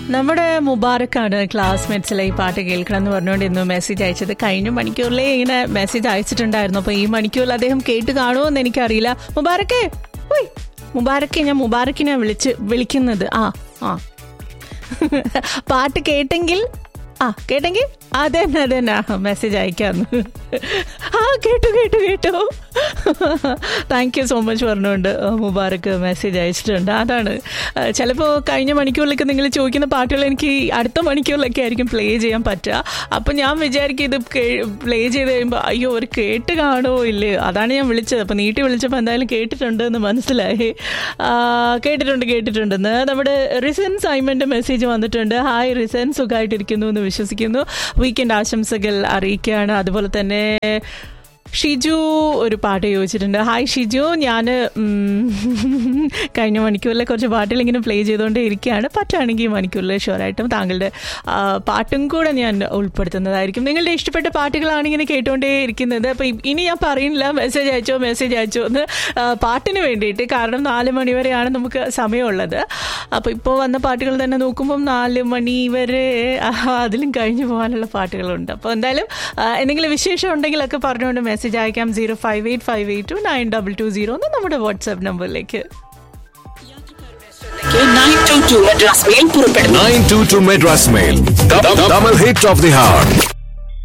നമ്മുടെ മുബാറക്കാണ് ക്ലാസ്മേറ്റ്സിലെ ഈ പാട്ട് കേൾക്കണം എന്ന് പറഞ്ഞുകൊണ്ട് ഇന്ന് മെസ്സേജ് അയച്ചത് കഴിഞ്ഞ മണിക്കൂറിലേ ഇങ്ങനെ മെസ്സേജ് അയച്ചിട്ടുണ്ടായിരുന്നു അപ്പൊ ഈ മണിക്കൂറിൽ അദ്ദേഹം കേട്ട് കാണുമോ എന്ന് എനിക്കറിയില്ല മുബാറക്കേ ഉയ് മുബാറക്കെ ഞാൻ മുബാറക്കിനെ വിളിച്ച് വിളിക്കുന്നത് ആ ആ പാട്ട് കേട്ടെങ്കിൽ ആ കേട്ടെങ്കിൽ അതന്നെ അതന്നെ മെസ്സേജ് അയക്കാന്ന് ആ കേട്ടു കേട്ടു കേട്ടു താങ്ക് യു സോ മച്ച് പറഞ്ഞുകൊണ്ട് മുബാറക്ക് മെസ്സേജ് അയച്ചിട്ടുണ്ട് അതാണ് ചിലപ്പോൾ കഴിഞ്ഞ മണിക്കൂറിലൊക്കെ നിങ്ങൾ ചോദിക്കുന്ന പാട്ടുകൾ എനിക്ക് അടുത്ത മണിക്കൂറിലൊക്കെ ആയിരിക്കും പ്ലേ ചെയ്യാൻ പറ്റുക അപ്പം ഞാൻ വിചാരിക്കും ഇത് പ്ലേ ചെയ്ത് കഴിയുമ്പോൾ അയ്യോ ഒരു കേട്ട് കാണുമോ ഇല്ലേ അതാണ് ഞാൻ വിളിച്ചത് അപ്പം നീട്ടി വിളിച്ചപ്പോൾ എന്തായാലും കേട്ടിട്ടുണ്ട് എന്ന് മനസ്സിലായി കേട്ടിട്ടുണ്ട് കേട്ടിട്ടുണ്ടെന്ന് നമ്മുടെ റിസൻ സൈമൻ്റെ മെസ്സേജ് വന്നിട്ടുണ്ട് ഹായ് റിസൻ സുഖമായിട്ടിരിക്കുന്നു എന്ന് വിശ്വസിക്കുന്നു വീക്കെൻഡ് ആശംസകൾ അറിയിക്കുകയാണ് അതുപോലെ തന്നെ ഷിജു ഒരു പാട്ട് ചോദിച്ചിട്ടുണ്ട് ഹായ് ഷിജു ഞാൻ കഴിഞ്ഞ മണിക്കൂറിലെ കുറച്ച് പാട്ടുകൾ ഇങ്ങനെ പ്ലേ ചെയ്തുകൊണ്ടേ ഇരിക്കുകയാണ് പറ്റുകയാണെങ്കിൽ ഈ മണിക്കൂറിൽ ഷുവറായിട്ടും താങ്കളുടെ പാട്ടും കൂടെ ഞാൻ ഉൾപ്പെടുത്തുന്നതായിരിക്കും നിങ്ങളുടെ ഇഷ്ടപ്പെട്ട പാട്ടുകളാണ് ഇങ്ങനെ കേട്ടുകൊണ്ടേ ഇരിക്കുന്നത് അപ്പോൾ ഇനി ഞാൻ പറയുന്നില്ല മെസ്സേജ് അയച്ചോ മെസ്സേജ് അയച്ചോ എന്ന് പാട്ടിന് വേണ്ടിയിട്ട് കാരണം നാല് മണി വരെയാണ് നമുക്ക് സമയമുള്ളത് അപ്പോൾ ഇപ്പോൾ വന്ന പാട്ടുകൾ തന്നെ നോക്കുമ്പം നാല് മണി വരെ അതിലും കഴിഞ്ഞു പോകാനുള്ള പാട്ടുകളുണ്ട് അപ്പോൾ എന്തായാലും എന്തെങ്കിലും വിശേഷം ഉണ്ടെങ്കിലൊക്കെ പറഞ്ഞുകൊണ്ട് മെസ്സേജ് അയക്കാം zero five eight five eight two nine double two zero എന്ന് നമ്മുടെ വാട്സാപ്പ് നമ്പറിലേക്ക് nine two two Madras mail പുറപ്പെടുന്നു Nine two two Madras Mail. Double hit of the heart.